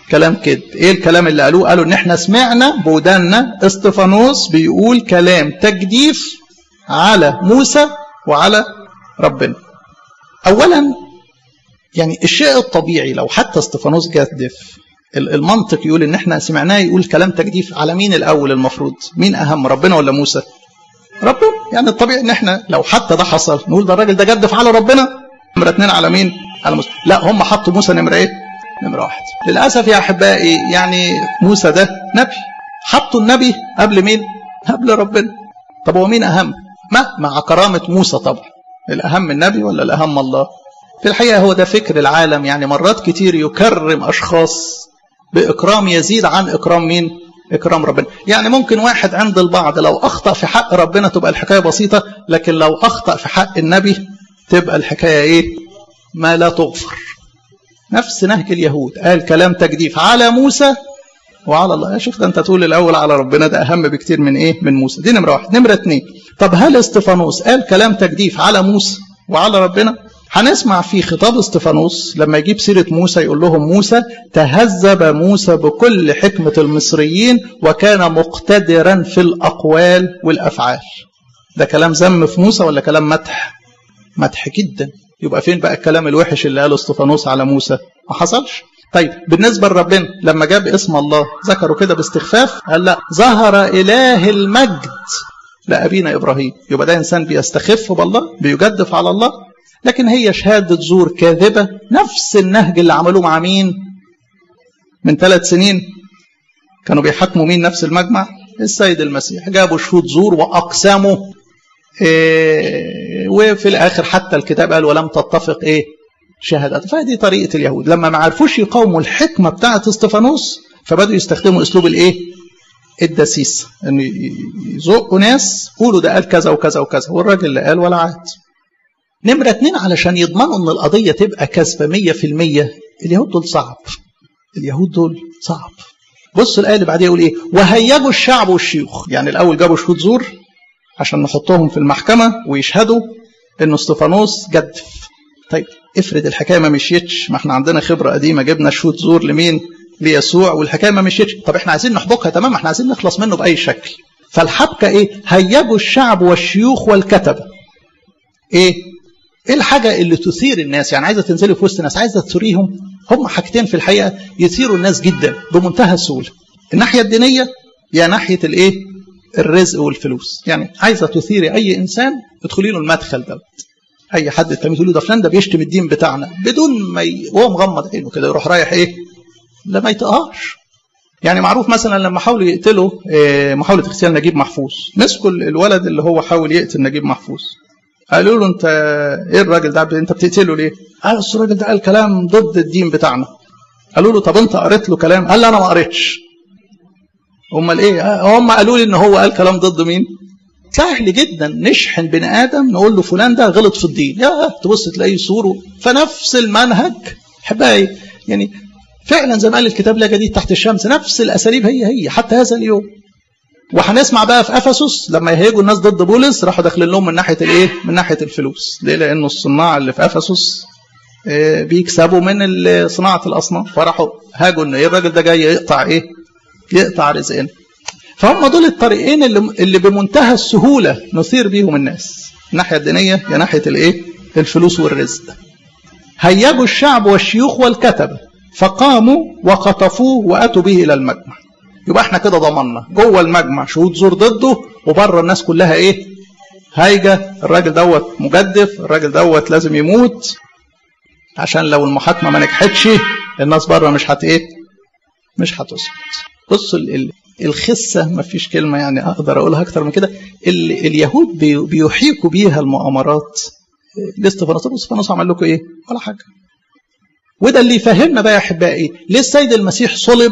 كلام كده ايه الكلام اللي قالوه قالوا ان احنا سمعنا بودانا استفانوس بيقول كلام تجديف على موسى وعلى ربنا اولا يعني الشيء الطبيعي لو حتى استفانوس جدف المنطق يقول ان احنا سمعناه يقول كلام تجديف على مين الاول المفروض مين اهم ربنا ولا موسى ربنا يعني الطبيعي ان احنا لو حتى ده حصل نقول ده الراجل ده جدف على ربنا نمره اتنين على مين على موسى لا هم حطوا موسى نمره ايه نمره واحد للاسف يا احبائي يعني موسى ده نبي حطوا النبي قبل مين قبل ربنا طب هو مين اهم ما مع كرامه موسى طبعا الاهم النبي ولا الاهم الله في الحقيقه هو ده فكر العالم يعني مرات كتير يكرم اشخاص باكرام يزيد عن اكرام مين اكرام ربنا يعني ممكن واحد عند البعض لو اخطا في حق ربنا تبقى الحكايه بسيطه لكن لو اخطا في حق النبي تبقى الحكايه ايه ما لا تغفر نفس نهج اليهود قال كلام تجديف على موسى وعلى الله يا شوف ده انت تقول الاول على ربنا ده اهم بكتير من ايه من موسى دي نمره واحد نمره اتنين طب هل استفانوس قال كلام تجديف على موسى وعلى ربنا هنسمع في خطاب استفانوس لما يجيب سيرة موسى يقول لهم موسى تهذب موسى بكل حكمة المصريين وكان مقتدرا في الأقوال والأفعال ده كلام ذم في موسى ولا كلام مدح مدح جدا يبقى فين بقى الكلام الوحش اللي قاله استفانوس على موسى ما حصلش طيب بالنسبة لربنا لما جاب اسم الله ذكروا كده باستخفاف قال لا ظهر إله المجد لأبينا إبراهيم يبقى ده إنسان بيستخف بالله بيجدف على الله لكن هي شهادة زور كاذبة نفس النهج اللي عملوه مع مين من ثلاث سنين كانوا بيحكموا مين نفس المجمع السيد المسيح جابوا شهود زور وأقسموا إيه وفي الآخر حتى الكتاب قال ولم تتفق إيه شهادات فهذه طريقة اليهود لما ما عرفوش يقاوموا الحكمة بتاعة استفانوس فبدوا يستخدموا أسلوب الإيه الدسيس ان يزقوا ناس قولوا ده قال كذا وكذا وكذا والراجل اللي قال ولا عاد نمرة اتنين علشان يضمنوا ان القضية تبقى كسبة مية في المية اليهود دول صعب اليهود دول صعب بص الآية اللي بعديها يقول ايه وهيجوا الشعب والشيوخ يعني الأول جابوا شهود زور عشان نحطهم في المحكمة ويشهدوا انه استفانوس جدف طيب افرض الحكاية ما مشيتش ما احنا عندنا خبرة قديمة جبنا شهود زور لمين ليسوع والحكايه ما مشيتش طب احنا عايزين نحبكها تمام احنا عايزين نخلص منه باي شكل فالحبكه ايه هيجوا الشعب والشيوخ والكتبه ايه ايه الحاجه اللي تثير الناس يعني عايزه تنزلي في وسط الناس عايزه تثيريهم هم حاجتين في الحقيقه يثيروا الناس جدا بمنتهى السهوله الناحيه الدينيه يا ناحيه الايه الرزق والفلوس يعني عايزه تثيري اي انسان ادخلي له المدخل دوت اي حد تقول له ده فلان ده بيشتم الدين بتاعنا بدون ما ي... وهو مغمض عينه كده يروح رايح ايه لا ما يطقهاش يعني معروف مثلا لما حاولوا يقتلوا محاولة اغتيال نجيب محفوظ مسكوا الولد اللي هو حاول يقتل نجيب محفوظ قالوا له انت ايه الراجل ده انت بتقتله ليه؟ قال اصل الراجل ده قال كلام ضد الدين بتاعنا قالوا له طب انت قريت له كلام؟ قال لا انا ما قريتش امال ايه؟ هم قالوا لي ان هو قال كلام ضد مين؟ سهل جدا نشحن بني ادم نقول له فلان ده غلط في الدين يا تبص تلاقيه صوره فنفس المنهج احبائي يعني فعلا زي ما قال الكتاب لا جديد تحت الشمس نفس الاساليب هي هي حتى هذا اليوم وهنسمع بقى في افسس لما يهيجوا الناس ضد بولس راحوا داخلين لهم من ناحيه الايه؟ من ناحيه الفلوس، ليه؟ لانه الصناع اللي في افسس بيكسبوا من صناعه الاصنام فراحوا هاجوا ان ايه الراجل ده جاي يقطع ايه؟ يقطع رزقنا. فهم دول الطريقين اللي اللي بمنتهى السهوله نثير بيهم الناس. الناحيه الدينيه يا ناحيه الايه؟ الفلوس والرزق. هيجوا الشعب والشيوخ والكتبه فقاموا وخطفوه واتوا به الى المجمع يبقى احنا كده ضمننا جوه المجمع شهود زور ضده وبره الناس كلها ايه هايجه الراجل دوت مجدف الراجل دوت لازم يموت عشان لو المحاكمه ما نجحتش الناس بره مش هت ايه مش هتسكت بصوا الخسه ما فيش كلمه يعني اقدر اقولها اكتر من كده اليهود بيحيكوا بيها المؤامرات الاستفانوس الاستفانوس عمل لكم ايه ولا حاجه وده اللي يفهمنا بقى يا احبائي ليه السيد المسيح صلب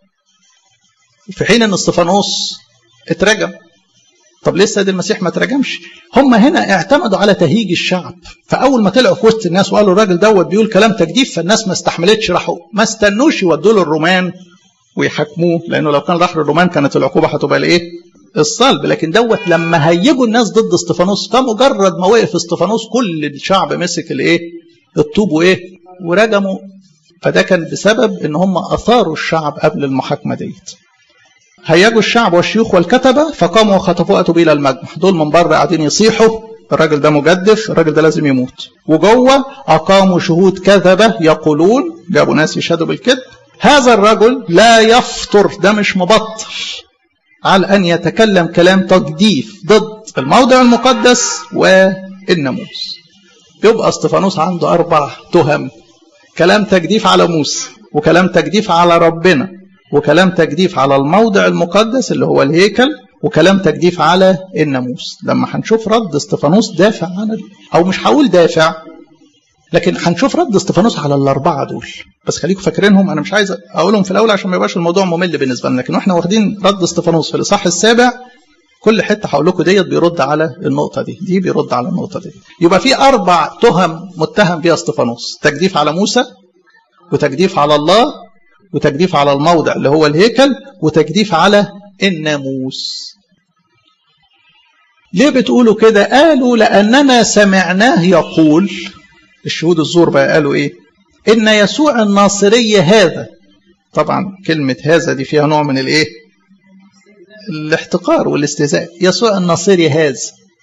في حين ان استفانوس اترجم طب ليه السيد المسيح ما اترجمش هم هنا اعتمدوا على تهيج الشعب فاول ما طلعوا في وسط الناس وقالوا الراجل دوت بيقول كلام تجديف فالناس ما استحملتش راحوا ما استنوش يودوا له الرومان ويحاكموه لانه لو كان راح للرومان كانت العقوبه هتبقى لايه الصلب لكن دوت لما هيجوا الناس ضد استفانوس فمجرد ما وقف استفانوس كل الشعب مسك الايه الطوب وايه ورجموا فده كان بسبب ان هم اثاروا الشعب قبل المحاكمه ديت هيجوا الشعب والشيوخ والكتبه فقاموا وخطفوا اتوا الى المجمع دول من بره قاعدين يصيحوا الراجل ده مجدف الراجل ده لازم يموت وجوه اقاموا شهود كذبه يقولون جابوا ناس يشهدوا بالكذب هذا الرجل لا يفطر ده مش مبطل على ان يتكلم كلام تجديف ضد الموضع المقدس والناموس يبقى استفانوس عنده اربع تهم كلام تجديف على موسى وكلام تجديف على ربنا وكلام تجديف على الموضع المقدس اللي هو الهيكل وكلام تجديف على الناموس لما هنشوف رد استفانوس دافع عن او مش هقول دافع لكن هنشوف رد استفانوس على الاربعه دول بس خليكم فاكرينهم انا مش عايز اقولهم في الاول عشان ما يبقاش الموضوع ممل بالنسبه لنا لكن واحنا واخدين رد استفانوس في الاصحاح السابع كل حته هقول لكم ديت بيرد على النقطه دي دي بيرد على النقطه دي يبقى في اربع تهم متهم بيها استفانوس تجديف على موسى وتجديف على الله وتجديف على الموضع اللي هو الهيكل وتجديف على الناموس ليه بتقولوا كده قالوا لأننا سمعناه يقول الشهود الزور بقى قالوا ايه ان يسوع الناصري هذا طبعا كلمة هذا دي فيها نوع من الايه الاحتقار والاستهزاء يسوع الناصري هذا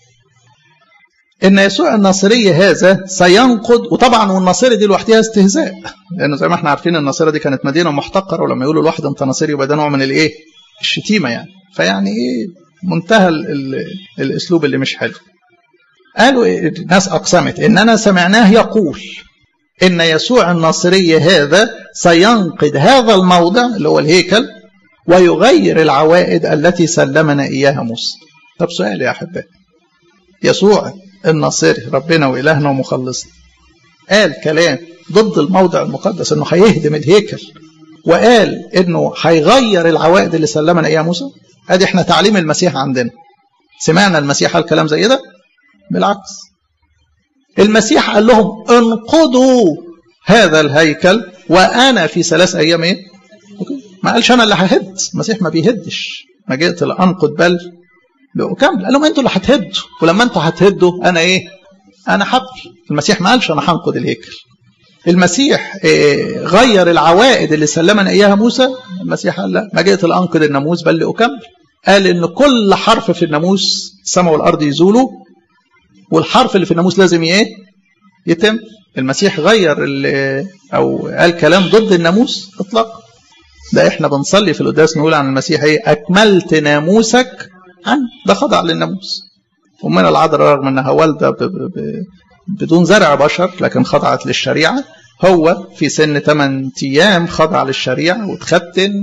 ان يسوع الناصري هذا سينقض وطبعا والناصري دي لوحدها استهزاء لانه زي ما احنا عارفين الناصره دي كانت مدينه محتقره ولما يقولوا لواحد انت ناصري يبقى ده نوع من الايه الشتيمه يعني فيعني ايه منتهى ال ال الاسلوب اللي مش حلو قالوا الناس اقسمت اننا سمعناه يقول ان يسوع الناصري هذا سينقض هذا الموضع اللي هو الهيكل ويغير العوائد التي سلمنا اياها موسى طب سؤال يا احبائي يسوع الناصري ربنا وإلهنا ومخلصنا قال كلام ضد الموضع المقدس انه هيهدم الهيكل وقال انه هيغير العوائد اللي سلمنا اياها موسى ادي احنا تعليم المسيح عندنا سمعنا المسيح قال كلام زي ده بالعكس المسيح قال لهم انقضوا هذا الهيكل وانا في ثلاث ايام ايه ما قالش انا اللي ههد المسيح ما بيهدش ما جئت لانقض بل كمل قال لهم انتوا اللي هتهدوا ولما انتوا هتهدوا انا ايه انا حبل المسيح ما قالش انا هنقض الهيكل المسيح إيه غير العوائد اللي سلمنا اياها موسى المسيح قال لا ما جئت لانقض الناموس بل لاكمل قال ان كل حرف في الناموس السماء والارض يزولوا والحرف اللي في الناموس لازم ايه يتم المسيح غير او قال كلام ضد الناموس اطلاقا ده احنا بنصلي في القداس نقول عن المسيح ايه اكملت ناموسك عن ده خضع للناموس أمنا العذراء رغم أنها والدة ب ب ب بدون زرع بشر لكن خضعت للشريعة هو في سن 8 أيام خضع للشريعة وتختن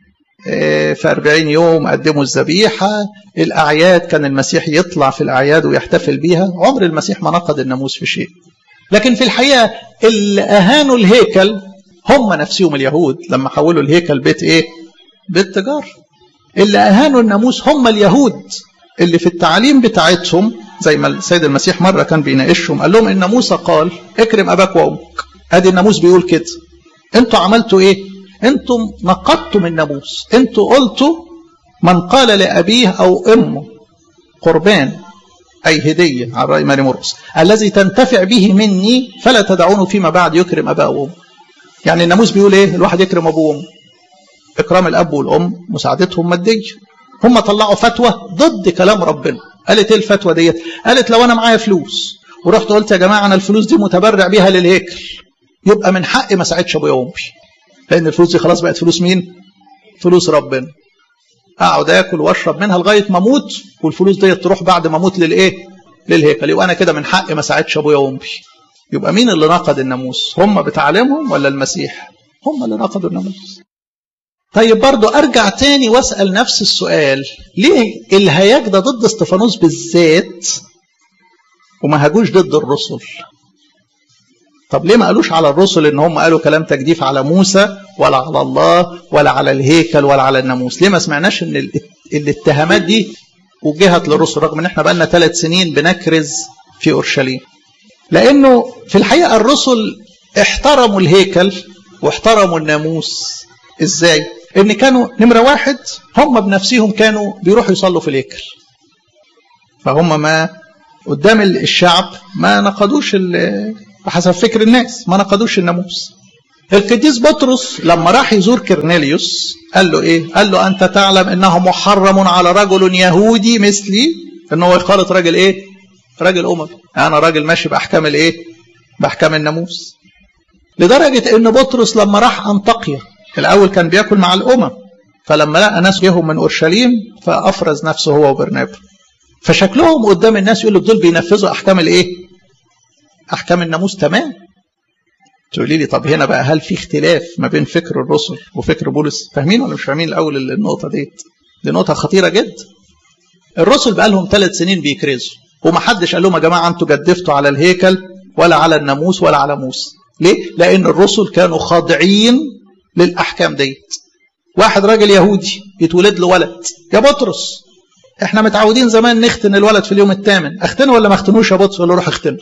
في 40 يوم قدموا الذبيحة الأعياد كان المسيح يطلع في الأعياد ويحتفل بيها عمر المسيح ما نقض الناموس في شيء لكن في الحقيقة اللي أهانوا الهيكل هم نفسهم اليهود لما حولوا الهيكل بيت إيه؟ بيت تجار اللي أهانوا الناموس هم اليهود اللي في التعليم بتاعتهم زي ما السيد المسيح مرة كان بيناقشهم قال لهم إن موسى قال اكرم أباك وأمك أدي الناموس بيقول كده أنتوا عملتوا إيه؟ أنتم نقضتم الناموس أنتوا قلتوا من قال لأبيه أو أمه قربان أي هدية على رأي ماري مرقس الذي تنتفع به مني فلا تدعونه فيما بعد يكرم أباه وأمه يعني الناموس بيقول إيه؟ الواحد يكرم أبوه وأمه إكرام الأب والأم مساعدتهم مادية هم طلعوا فتوى ضد كلام ربنا قالت ايه الفتوى ديت قالت لو انا معايا فلوس ورحت قلت يا جماعه انا الفلوس دي متبرع بيها للهيكل يبقى من حقي ما ساعدش ابويا وامي لان الفلوس دي خلاص بقت فلوس مين فلوس ربنا اقعد اكل واشرب منها لغايه ما اموت والفلوس ديت تروح بعد ما اموت للايه للهيكل يبقى انا كده من حقي ما ساعدش ابويا وامي يبقى مين اللي نقض الناموس هم بتعليمهم ولا المسيح هم اللي نقضوا الناموس طيب برضو ارجع تاني واسال نفس السؤال ليه الهياج ده ضد استفانوس بالذات وما هاجوش ضد الرسل طب ليه ما قالوش على الرسل ان هم قالوا كلام تجديف على موسى ولا على الله ولا على الهيكل ولا على الناموس ليه ما سمعناش ان الاتهامات دي وجهت للرسل رغم ان احنا بقالنا ثلاث سنين بنكرز في اورشليم لانه في الحقيقه الرسل احترموا الهيكل واحترموا الناموس ازاي ان كانوا نمرة واحد هم بنفسهم كانوا بيروحوا يصلوا في الهيكل فهم ما قدام الشعب ما نقضوش بحسب فكر الناس ما نقضوش الناموس القديس بطرس لما راح يزور كرنيليوس قال له ايه قال له انت تعلم انه محرم على رجل يهودي مثلي ان هو يخالط راجل ايه راجل امم انا راجل ماشي باحكام الايه باحكام الناموس لدرجه ان بطرس لما راح انطاكيا الاول كان بياكل مع الامم فلما لقى ناس جيهم من اورشليم فافرز نفسه هو وبرنابا فشكلهم قدام الناس يقول دول بينفذوا احكام الايه احكام الناموس تمام تقولي لي طب هنا بقى هل في اختلاف ما بين فكر الرسل وفكر بولس فاهمين ولا مش فاهمين الاول النقطه ديت دي نقطه خطيره جدا الرسل بقى لهم ثلاث سنين بيكرزوا ومحدش قال لهم يا جماعه انتوا جدفتوا على الهيكل ولا على الناموس ولا على موسى ليه لان الرسل كانوا خاضعين للاحكام ديت واحد راجل يهودي يتولد له ولد يا بطرس احنا متعودين زمان نختن الولد في اليوم الثامن اختنه ولا ما اختنوش يا بطرس ولا روح اختنه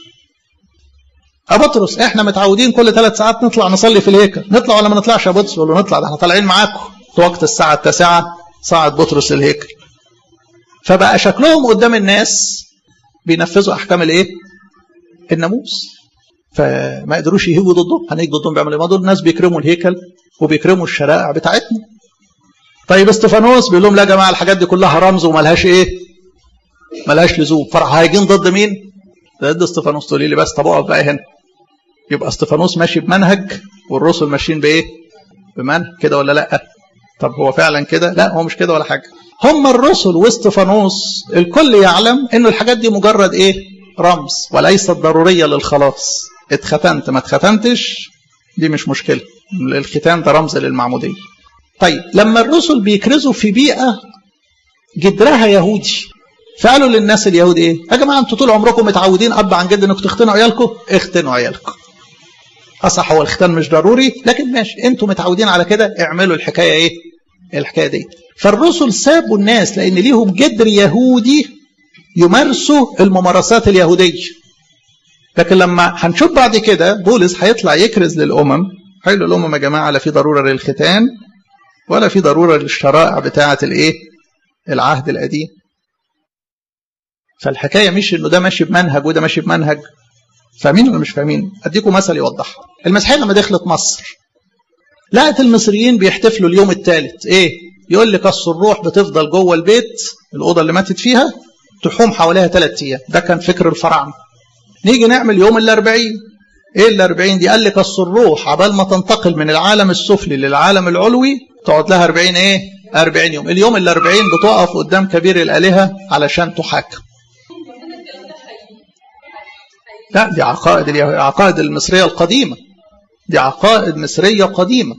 يا بطرس احنا متعودين كل ثلاث ساعات نطلع نصلي في الهيكل نطلع ولا ما نطلعش يا بطرس ولا نطلع ده احنا طالعين معاكم في وقت الساعه التاسعه صعد بطرس الهيكل فبقى شكلهم قدام الناس بينفذوا احكام الايه الناموس فما قدروش يهيجوا ضدهم هنيجي ضدهم بيعملوا ايه ما دول الناس بيكرموا الهيكل وبيكرموا الشرائع بتاعتنا طيب استفانوس بيقول لهم لا يا جماعه الحاجات دي كلها رمز وملهاش ايه ملهاش لزوم فراح هايجين ضد مين ضد استفانوس تقولي لي بس طب اقف بقى هنا يبقى استفانوس ماشي بمنهج والرسل ماشيين بايه بمنهج كده ولا لا طب هو فعلا كده لا هو مش كده ولا حاجه هم الرسل واستفانوس الكل يعلم ان الحاجات دي مجرد ايه رمز وليست ضروريه للخلاص اتختنت ما اتختنتش دي مش مشكله الختان ده رمز للمعموديه طيب لما الرسل بيكرزوا في بيئه جدرها يهودي فقالوا للناس اليهود ايه يا جماعه انتوا طول عمركم متعودين اب عن جد انكم تختنوا عيالكم اختنوا عيالكم اصح هو الختان مش ضروري لكن ماشي انتوا متعودين على كده اعملوا الحكايه ايه الحكايه دي فالرسل سابوا الناس لان ليهم جدر يهودي يمارسوا الممارسات اليهوديه لكن لما هنشوف بعد كده بولس هيطلع يكرز للامم حلو الامم يا جماعه لا في ضروره للختان ولا في ضروره للشرائع بتاعه الايه العهد القديم فالحكايه مش انه ده ماشي بمنهج وده ماشي بمنهج فاهمين ولا مش فاهمين اديكم مثل يوضحها المسيحيه لما دخلت مصر لقت المصريين بيحتفلوا اليوم الثالث ايه يقول لك اصل الروح بتفضل جوه البيت الاوضه اللي ماتت فيها تحوم حواليها ثلاث ايام ده كان فكر الفراعنه نيجي نعمل يوم الاربعين ايه الاربعين دي قال لك اصل الروح عبال ما تنتقل من العالم السفلي للعالم العلوي تقعد لها 40 ايه 40 يوم اليوم الاربعين بتقف قدام كبير الالهه علشان تحاكم لا دي عقائد العقائد المصريه القديمه دي عقائد مصريه قديمه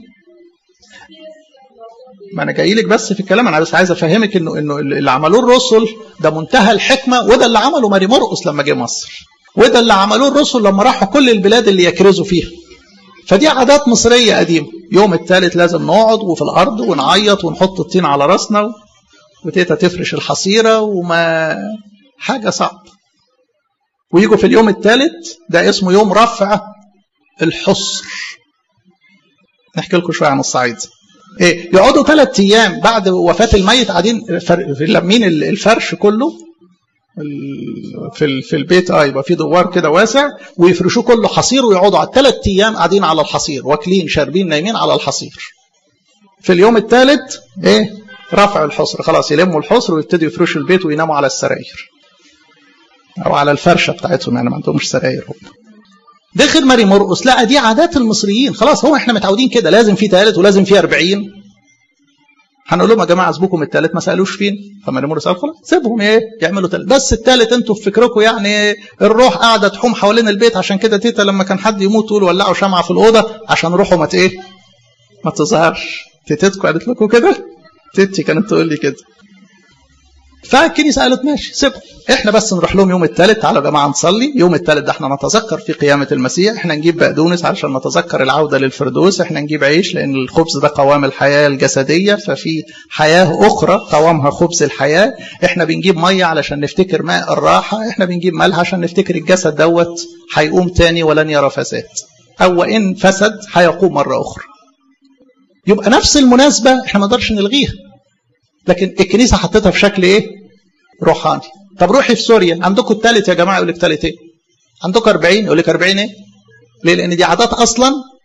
ما انا جاي لك بس في الكلام انا بس عايز افهمك انه انه اللي عملوه الرسل ده منتهى الحكمه وده اللي عمله ماري مرقس لما جه مصر وده اللي عملوه الرسل لما راحوا كل البلاد اللي يكرزوا فيها فدي عادات مصريه قديمه يوم الثالث لازم نقعد وفي الارض ونعيط ونحط الطين على راسنا وتيتا تفرش الحصيره وما حاجه صعب ويجوا في اليوم الثالث ده اسمه يوم رفع الحصر نحكي لكم شويه عن الصعيد ايه يقعدوا ثلاث ايام بعد وفاه الميت قاعدين لمين الفرش كله في في البيت اه يبقى في دوار كده واسع ويفرشوه كله حصير ويقعدوا على ثلاث ايام قاعدين على الحصير واكلين شاربين نايمين على الحصير في اليوم الثالث ايه رفع الحصر خلاص يلموا الحصر ويبتدوا يفرشوا البيت ويناموا على السراير او على الفرشه بتاعتهم يعني ما عندهمش سراير هم دخل ماري مرقس لا دي عادات المصريين خلاص هو احنا متعودين كده لازم في ثالث ولازم في 40 هنقول لهم يا جماعه اسبوكم الثالث ما سالوش فين فماري مرقس قال خلاص سيبهم ايه يعملوا ثالث بس الثالث انتوا في فكركم يعني الروح قاعده تحوم حوالين البيت عشان كده تيتا لما كان حد يموت تقول ولعوا شمعه في الاوضه عشان روحه ما ايه ما تظهرش تيتتكم قالت لكم كده تيتي كانت تقول لي كده فالكنيسه قالت ماشي سيبهم احنا بس نروح لهم يوم الثالث تعالوا يا جماعه نصلي يوم الثالث ده احنا نتذكر في قيامه المسيح احنا نجيب بقدونس علشان نتذكر العوده للفردوس احنا نجيب عيش لان الخبز ده قوام الحياه الجسديه ففي حياه اخرى قوامها خبز الحياه احنا بنجيب ميه علشان نفتكر ماء الراحه احنا بنجيب ملح عشان نفتكر الجسد دوت هيقوم تاني ولن يرى فساد او وان فسد هيقوم مره اخرى يبقى نفس المناسبه احنا ما نقدرش نلغيها لكن الكنيسه حطيتها في شكل ايه؟ روحاني. طب روحي في سوريا عندكم الثالث يا جماعه يقول لك ثالث ايه؟ عندكم 40 يقول لك 40 ايه؟ ليه؟ لان دي عادات اصلا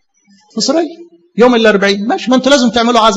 مصريه يوم الاربعين ماشي ما انتوا لازم تعملوا عزاء